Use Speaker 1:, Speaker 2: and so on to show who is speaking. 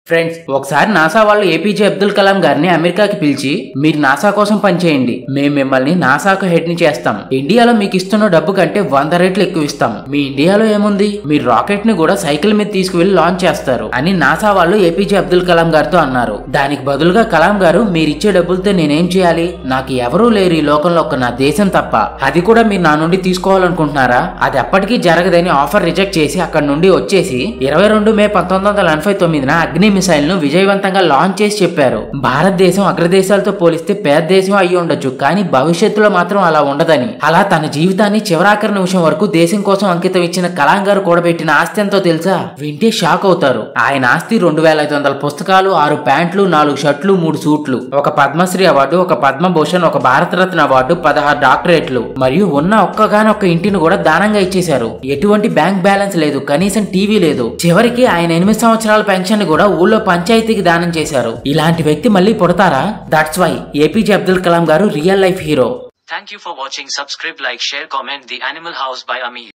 Speaker 1: Friends ఒకసారి NASA వాళ్ళు APJ Abdul Kalam గారిని అమెరికాకి పిలిచి మీరు నాసా కోసం పనిచేయండి మేము మిమ్మల్ని నాసాకు హెడ్ ని చేస్తాం ఇండియాలో మీకు ఇస్తున్న డబ్బు కంటే వంద రెట్లు ఎక్కువ ఇస్తాం మీ ఇండియాలో ఏముంది మీరు రాకెట్ ని కూడా సైకిల్ మీద తీసుకువెళ్లి లాంచ్ చేస్తారు అని నాసా వాళ్ళు ఏపీజే అబ్దుల్ కలాం గారితో అన్నారు దానికి బదులుగా కలాం గారు మీరిచ్చే డబ్బులతో నేనేం చేయాలి నాకు ఎవరూ లేరు ఈ లోకంలో ఒక్క నా దేశం తప్ప అది కూడా మీరు నా నుండి తీసుకోవాలనుకుంటున్నారా అది ఎప్పటికీ జరగదని ఆఫర్ రిజెక్ట్ చేసి అక్కడ నుండి వచ్చేసి ఇరవై రెండు మే పంతొమ్మిది వందల ఎనభై తొమ్మిదిన అగ్ని మిసైల్ ను విజయవంతంగా లాంచ్ చేసి చెప్పారు భారతదేశం అగ్రదేశాలతో పోలిస్తే పేద దేశం అయి ఉండొచ్చు కానీ భవిష్యత్తులో మాత్రం అలా ఉండదని అలా తన జీవితాన్ని చివరాఖరి నిమిషం వరకు దేశం కోసం అంకితం ఇచ్చిన కలాం గారు కూడబెట్టిన ఆస్తి ఎంతో తెలుసా వింటే షాక్ అవుతారు ఆయన ఆస్తి రెండు వేల ఐదు వందల పుస్తకాలు ఆరు ప్యాంట్లు నాలుగు షర్ట్లు మూడు సూట్లు ఒక పద్మశ్రీ అవార్డు ఒక పద్మభూషణ్ ఒక భారతరత్న అవార్డు పదహారు డాక్టరేట్లు మరియు ఉన్న ఒక్కగానొక్క ఇంటిని కూడా దానంగా ఇచ్చేశారు ఎటువంటి బ్యాంక్ బ్యాలెన్స్ లేదు కనీసం టీవీ లేదు చివరికి ఆయన ఎనిమిది సంవత్సరాల పెన్షన్ కూడా ఊళ్ళో పంచాయతీకి దానం చేశారు ఇలాంటి వ్యక్తి మళ్ళీ పుడతారా that's why APJ Abdul Kalam garu real life hero
Speaker 2: Thank you for watching. Subscribe, like, share, comment. The Animal House by Amir.